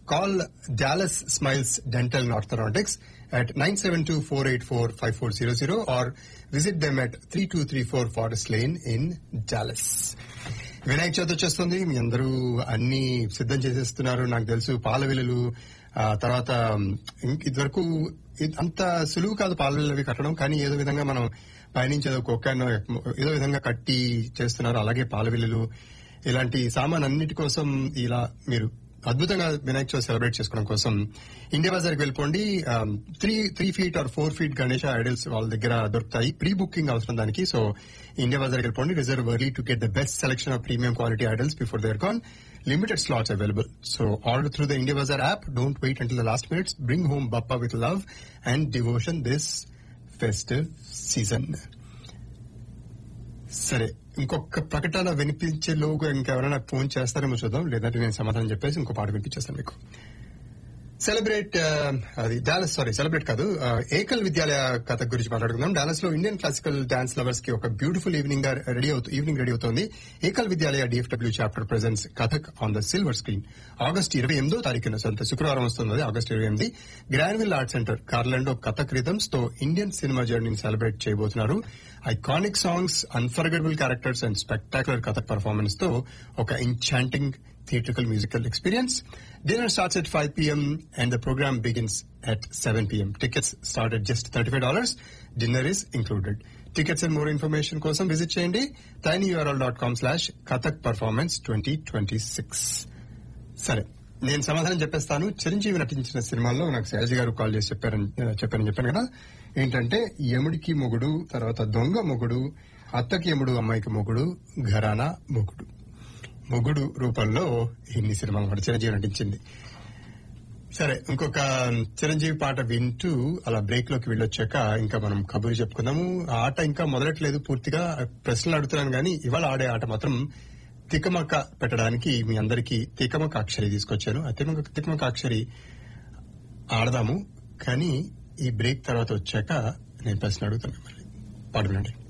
Call Dallas smiles dental and orthodontics at 972-484-5400 or visit them at 3234 Forest Lane in Dallas. Vinayaka Chavithi వచ్చేస్తుంది మీ అందరూ అన్ని సిద్ధం చేసేస్తున్నారు నాకు తెలుసు పాల విలులు ఆ, తర్వాత ఇంక ఇదివరకు ఇది అంత సులువు కాదు పాల విలులు అవి కట్టడం కానీ ఏదో విధంగా మనం పయనించి ఏదో కుక్కను ఏదో విధంగా కట్టి చేస్తున్నారు అలాగే పాల విల్లులు ఇలాంటి సామాన్ అన్నిటి కోసం ఇలా మీరు అద్భుతంగా వినాయక చవితి సెలబ్రేట్ చేసుకోవడం కోసం ఇండియా బజార్కి వెళ్ళిపోండి three three feet or four feet Ganesha idols వాళ్ళ దగ్గర దొరుకుతాయి ప్రీ బుకింగ్ అవసరం దానికి సో ఇండియా బజార్కి వెళ్ళిపోండి reserve early to get the best selection of premium quality idols before they're gone limited slots available so order through the India bazaar app don't wait until the last minutes bring home Bappa with love and devotion this festive season సరే ఇంకొక ప్రకటన వినిపించేలోగా ఇంకెవరైనా phone చేస్తారేమో చూద్దాం లేదంటే నేను సమాధానం చెప్పేసి ఇంకో పాట వినిపించేస్తాను మీకు సెలబ్రేట్ అది డాలస్ సారీ సెలబ్రేట్ కాదు ఆ, ఏకల్ విద్యాలయ కథ గురించి మాట్లాడుకుందాం డాలస్ లో ఇండియన్ క్లాసికల్ డాన్స్ లవర్స్ కి ఒక బ్యూటిఫుల్ ఈవినింగ్ గా రెడీ అవుతూ ఈవినింగ్ రెడీ అవుతోంది Ekal Vidyalaya DFW chapter presents Kathak on the silver screen August ఇరవై ఎనిమిదో తారీఖున సొంత శుక్రవారం వస్తుంది ఆగస్ట్ ఇరవై ఎనిమిది Granville art center Garland Kathak rhythms తో ఇండియన్ సినిమా జర్నీని సెలబ్రేట్ చేయబోతున్నారు iconic songs unforgettable characters and spectacular Kathak performance తో ఒక enchanting theatrical musical experience. Dinner starts at 5 p.m. and the program begins at 7 p.m. Tickets start at just $35. Dinner is included. Tickets and more information కోసం visit చేయండి tinyurl.com slash kathak performance 2026. సరే నేను సమాధానం చెప్పేస్తాను చిరంజీవి నటించిన సినిమాల్లో నాకు శైలజ గారు కాల్ చేసి చెప్పారని చెప్పారని చెప్పాను కదా ఏంటంటే యముడికి మొగుడు తర్వాత దొంగ మొగుడు అత్తకి యముడు అమ్మాయికి మొగుడు ఘరానా మొగుడు మొగుడు రూపంలో ఇన్ని సినిమాలు కూడా చిరంజీవి నటించింది సరే ఇంకొక చిరంజీవి పాట వింటూ అలా బ్రేక్ లోకి వెళ్ళొచ్చాక ఇంకా మనం కబుర్లు చెప్పుకుందాము ఆ ఆట ఇంకా మొదలట్లేదు పూర్తిగా ప్రశ్నలు అడుగుతున్నాను కానీ ఇవాళ ఆడే ఆట మాత్రం తికమక పెట్టడానికి మీ అందరికీ తికమక అక్షరి తీసుకొచ్చాను ఆ తికమక తికమక అక్షరి ఆడదాము కానీ ఈ బ్రేక్ తర్వాత వచ్చాక నేను ప్రశ్న అడుగుతాను మళ్ళీ పాడు వినండి